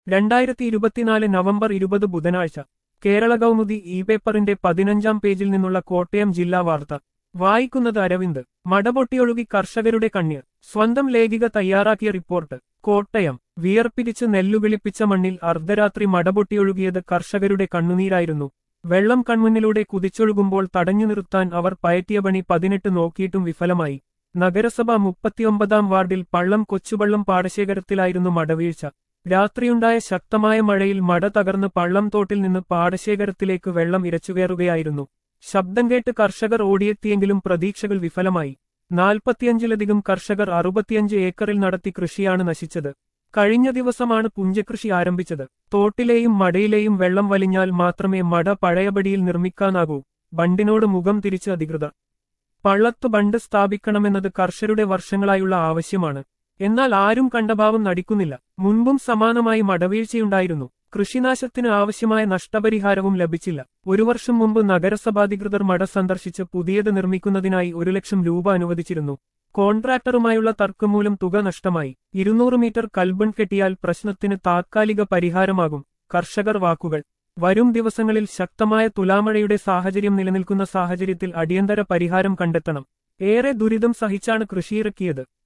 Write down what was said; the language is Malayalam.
രണ്ടായിരത്തി ഇരുപത്തിനാല് നവംബർ ഇരുപത് ബുധനാഴ്ച കേരള കൗമുദി ഇ പേപ്പറിന്റെ പതിനഞ്ചാം പേജിൽ നിന്നുള്ള കോട്ടയം ജില്ലാ വാർത്ത വായിക്കുന്നത് അരവിന്ദ് മടപൊട്ടിയൊഴുകി കർഷകരുടെ കണ്ണീർ സ്വന്തം ലേഖിക തയ്യാറാക്കിയ റിപ്പോർട്ട് കോട്ടയം വിയർപ്പിരിച്ച് നെല്ലുകിളിപ്പിച്ച മണ്ണിൽ അർദ്ധരാത്രി മടപൊട്ടിയൊഴുകിയത് കർഷകരുടെ കണ്ണുനീരായിരുന്നു വെള്ളം കൺമുന്നിലൂടെ കുതിച്ചൊഴുകുമ്പോൾ തടഞ്ഞു നിർത്താൻ അവർ പയറ്റിയ പണി പതിനെട്ട് നോക്കിയിട്ടും വിഫലമായി നഗരസഭ മുപ്പത്തിയൊമ്പതാം വാർഡിൽ പള്ളം കൊച്ചുപള്ളം പാടശേഖരത്തിലായിരുന്നു മടവീഴ്ച രാത്രിയുണ്ടായ ശക്തമായ മഴയിൽ മട തകർന്ന് പള്ളം തോട്ടിൽ നിന്ന് പാടശേഖരത്തിലേക്ക് വെള്ളം ഇരച്ചുകയറുകയായിരുന്നു ശബ്ദം കേട്ട് കർഷകർ ഓടിയെത്തിയെങ്കിലും പ്രതീക്ഷകൾ വിഫലമായി നാൽപ്പത്തിയഞ്ചിലധികം കർഷകർ അറുപത്തിയഞ്ച് ഏക്കറിൽ നടത്തി കൃഷിയാണ് നശിച്ചത് കഴിഞ്ഞ ദിവസമാണ് പുഞ്ചകൃഷി ആരംഭിച്ചത് തോട്ടിലെയും മടയിലെയും വെള്ളം വലിഞ്ഞാൽ മാത്രമേ മട പഴയപടിയിൽ നിർമ്മിക്കാനാകൂ ബണ്ടിനോട് മുഖം തിരിച്ച് അധികൃതർ പള്ളത്തു ബണ്ട് സ്ഥാപിക്കണമെന്നത് കർഷകരുടെ വർഷങ്ങളായുള്ള ആവശ്യമാണ് എന്നാൽ ആരും കണ്ടഭാവം നടിക്കുന്നില്ല മുൻപും സമാനമായി മടവീഴ്ചയുണ്ടായിരുന്നു കൃഷിനാശത്തിന് ആവശ്യമായ നഷ്ടപരിഹാരവും ലഭിച്ചില്ല ഒരു വർഷം മുമ്പ് നഗരസഭാധികൃതർ മട സന്ദർശിച്ച് പുതിയത് നിർമ്മിക്കുന്നതിനായി ഒരു ലക്ഷം രൂപ അനുവദിച്ചിരുന്നു കോൺട്രാക്ടറുമായുള്ള തർക്കം മൂലം തുക നഷ്ടമായി ഇരുന്നൂറ് മീറ്റർ കൽബൺ കെട്ടിയാൽ പ്രശ്നത്തിന് താത്കാലിക പരിഹാരമാകും കർഷകർ വാക്കുകൾ വരും ദിവസങ്ങളിൽ ശക്തമായ തുലാമഴയുടെ സാഹചര്യം നിലനിൽക്കുന്ന സാഹചര്യത്തിൽ അടിയന്തര പരിഹാരം കണ്ടെത്തണം ഏറെ ദുരിതം സഹിച്ചാണ് കൃഷിയിറക്കിയത്